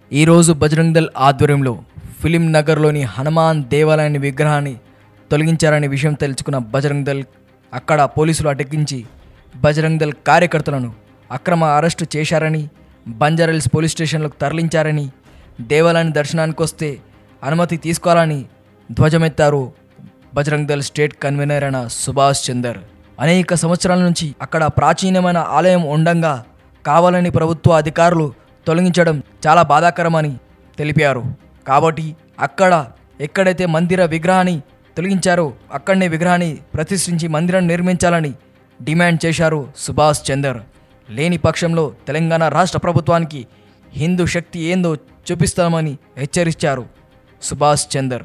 ఈరోజు బజరంగ్ దళ్ ఆధ్వర్యంలో ఫిలిం నగర్లోని హనుమాన్ దేవాలయాన్ని విగ్రహాన్ని తొలగించారనే విషయం తెలుసుకున్న బజరంగ్ దళ్ అక్కడ పోలీసులు అటెక్కించి బజరంగ్ దళ్ కార్యకర్తలను అక్రమ అరెస్టు చేశారని బంజారాల్స్ పోలీస్ స్టేషన్లకు తరలించారని దేవాలయాన్ని దర్శనానికి వస్తే అనుమతి తీసుకోవాలని ధ్వజమెత్తారు బజరంగ్ దళ్ స్టేట్ కన్వీనర్ అయిన సుభాష్ చందర్ అనేక సంవత్సరాల నుంచి అక్కడ ప్రాచీనమైన ఆలయం ఉండంగా కావాలని ప్రభుత్వ అధికారులు తొలగించడం చాలా బాధాకరమని తెలిపారు కాబట్టి అక్కడ ఎక్కడైతే మందిర విగ్రహాన్ని తొలగించారో అక్కడనే విగ్రహాన్ని ప్రతిష్ఠించి మందిరం నిర్మించాలని డిమాండ్ చేశారు సుభాష్ చందర్ లేని పక్షంలో తెలంగాణ రాష్ట్ర ప్రభుత్వానికి హిందూ శక్తి ఏందో చూపిస్తామని హెచ్చరించారు సుభాష్ చందర్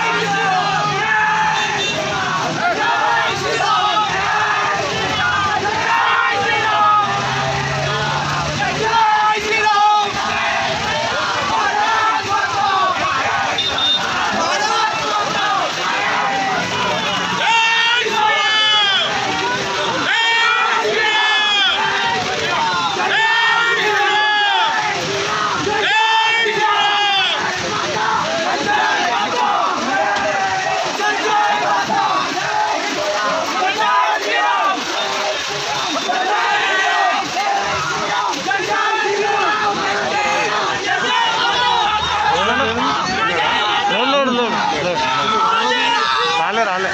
లోడ్ లోడ్ లోడ్ లోడ్ రాలే రాలే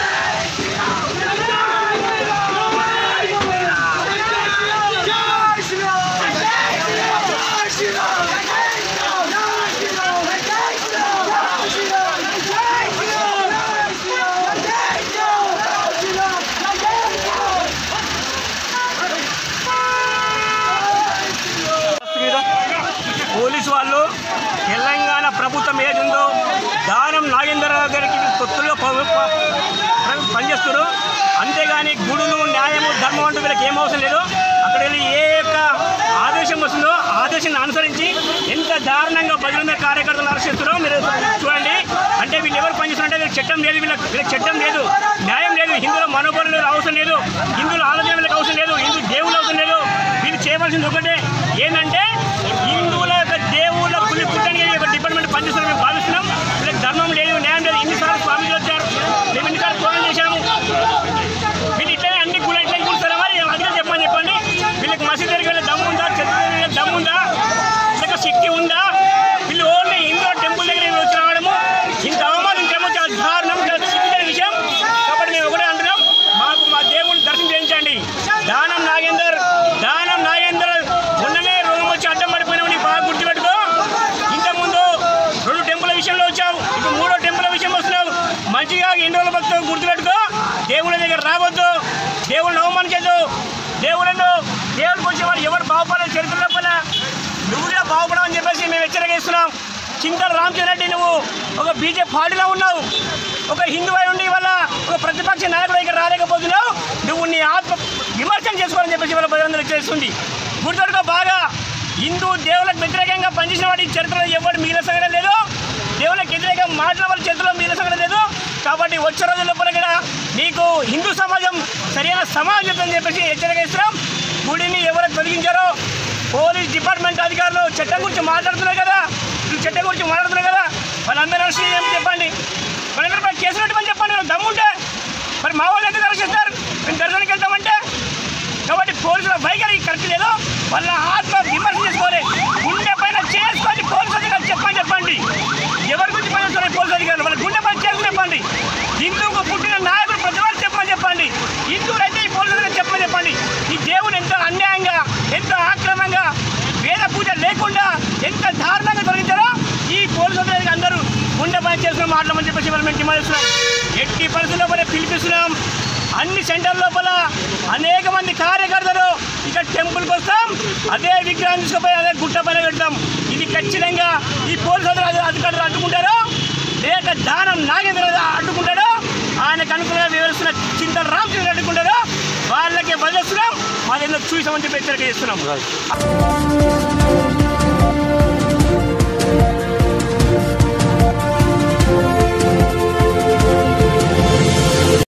పోలీసు వాళ్ళు తెలంగాణ ప్రభుత్వం ఏది ఉందో దానం నాగేంద్ర గారికి తొత్తుల్లో ప- ప- ప్ర- పనిచేస్తారు అంతేగాని గుడులు న్యాయము ధర్మం అంటూ వీళ్ళకి ఏం అవసరం లేదు అక్కడ వెళ్ళి ఏ యొక్క ఆదేశం వస్తుందో ఆ ఆదేశాన్ని అనుసరించి ఎంత దారుణంగా బజరంగ కార్యకర్తలు అరెస్ట్ చేస్తున్నారో మీరు చూడండి అంటే వీళ్ళు ఎవరు పనిచేస్తున్నారంటే వీళ్ళకి చట్టం లేదు వీళ్ళకి వీళ్ళకి చట్టం లేదు న్యాయం లేదు హిందువుల మనోబరులు అవసరం లేదు హిందువుల ఆలోచన వీళ్ళకి అవసరం లేదు హిందూ దేవుళ్ళు అవసరం లేదు వీళ్ళు చేయవలసింది ఒకటే ఏంటంటే హిందువుల యొక్క దేవుళ్ళ పులి పుట్టని ఒక డిపార్ట్మెంట్ పనిచేస్తున్న మేము భావిస్తున్నాం వీళ్ళకి ధర్మం లేదు న్యాయం లేదు ఇన్నిసార్లు స్వామిజీ వచ్చారు మేము ఇన్నిసార్లు ఫోన్ చేశాము వీళ్ళు ఇట్లనే అన్ని గుళ్ళు ఇట్లా కూర్చున్నారా మరి అదిగా చెప్పమని చెప్పండి వీళ్ళకి మసీదు దగ్గరికి వెళ్ళే దమ్ము ఉందా చెత్త దగ్గరికి వెళ్ళే దమ్ము ఉందా వీళ్ళకి శక్తి ఉందా వీళ్ళు ఓన్లీ హిందూ టెంపుల్ దగ్గర వచ్చి రావడము ఇంత అవమానించడము చాలా దారుణం చాలా సిగ్గులేని విషయం కాబట్టి మేము ఒకటే అంటున్నాం మాకు మా దేవుని దర్శనం చేయించండి దానం నాగేందర్ దానం నాగేందర్ మొన్ననే రోగం వచ్చి అడ్డం పడిపోయినావు నీ బాగా గుర్తుపెట్టుకో ఇంతకుముందు రెండు టెంపుల్ విషయంలో వచ్చావు ఇప్పుడు మూడో టెంపుల్ విషయం వస్తున్నావు మంచిగా ఎన్ని రోజుల భక్తులు గుర్తుపెట్టుకో దేవుళ్ళ దగ్గర రావద్దు దేవుళ్ళని అవమానించద్దు దేవుళ్ళను దేవుడికి వచ్చే వాళ్ళు ఎవరు బాగుపడాలి చరిత్ర లోపల నువ్వు కూడా బాగుపడమని చెప్పేసి మేము హెచ్చరిక ఇస్తున్నాం చింతల రామచంద్ర రెడ్డి నువ్వు ఒక బీజేపీ పార్టీలో ఉన్నావు ఒక హిందూ అయి ఉండి వల్ల ఒక ప్రతిపక్ష నాయకుడు ఇక్కడ రాలేకపోతున్నావు నువ్వు నీ ఆత్మ విమర్శనం చేసుకోవాలని చెప్పేసి వాళ్ళ ప్రజలందరూ చేస్తుంది గుర్తుడుకో బాగా హిందూ దేవులకు వ్యతిరేకంగా పనిచేసిన వాడి చరిత్రలో ఎవరు మిగిలిన సంగతి లేదు దేవునికి వ్యతిరేకంగా మాట్లాడే వాళ్ళ చరిత్రలో మిగిలిన సంగతి లేదు కాబట్టి వచ్చే రోజుల లోపల కూడా నీకు హిందూ సమాజం సరైన సమాజం అని చెప్పేసి హెచ్చరిక ఇస్తున్నాం గుడిని ఎవరు తొలగించారో పోలీస్ డిపార్ట్మెంట్ అధికారులు చట్టం గురించి మాట్లాడుతున్నారు కదా ఈ చట్టం గురించి మాట్లాడుతున్నారు కదా వాళ్ళందరూ అరెస్ట్ చేయమని చెప్పండి వాళ్ళందరూ పై కేసు పెట్టమని చెప్పండి వాళ్ళకి దమ్ముంటే మరి మా వాళ్ళు ఎందుకు అరెస్ట్ చేస్తారు మేము దర్శనానికి వెళ్తామంటే కాబట్టి పోలీసుల వైఖరి కరెక్ట్ లేదు వాళ్ళ ఆత్మ విమర్శ చేసుకోవాలి గుండె పైన చేసుకొని పోలీసు అధికారులు చెప్పని చెప్పండి ఎవరి గురించి పని చేస్తున్నారు పోలీసు అధికారులు వాళ్ళ గుండె పైన చేసుకుని చెప్పండి హిందువుకు పుట్టిన నాయకుడు ప్రతి వారు చెప్పమని చెప్పండి హిందువులైతే ఈ పోలీసు అధికారులు చెప్పమని చెప్పండి ఈ దేవుని ఎంత అన్యాయంగా ఎంత ఆక్రమంగా వేద పూజ లేకుండా ఎంత దారుణంగా తొలగించారో ఈ పోలీసు అధికారులు అందరూ గుండె పైన చేసుకుని మాట్లాడమని చెప్పేసి వాళ్ళు మేము డిమాండ్ చేస్తున్నాం ఎట్టి పరిస్థితుల్లో కూడా పిలిపిస్తున్నాం అన్ని సెంటర్ లోపల అనేక మంది కార్యకర్తలు ఇక్కడ టెంపుల్కి వస్తాం అదే విగ్రహం తీసుకుపోయి అదే గుట్ట పైన పెడతాం ఇది ఖచ్చితంగా ఈ పోలీసు అధికారులు అధికారులు అడ్డుకుంటారో లేక దానం నాగేంద్ర అడ్డుకుంటాడో ఆయనకు అనుకున్న వివరిస్తున్న చింతన రామచంద్ర అడ్డుకుంటారో వాళ్ళకి వదిలేస్తున్నాం మాది ఎందుకు చూసామని చెప్పి హెచ్చరిక చేస్తున్నాం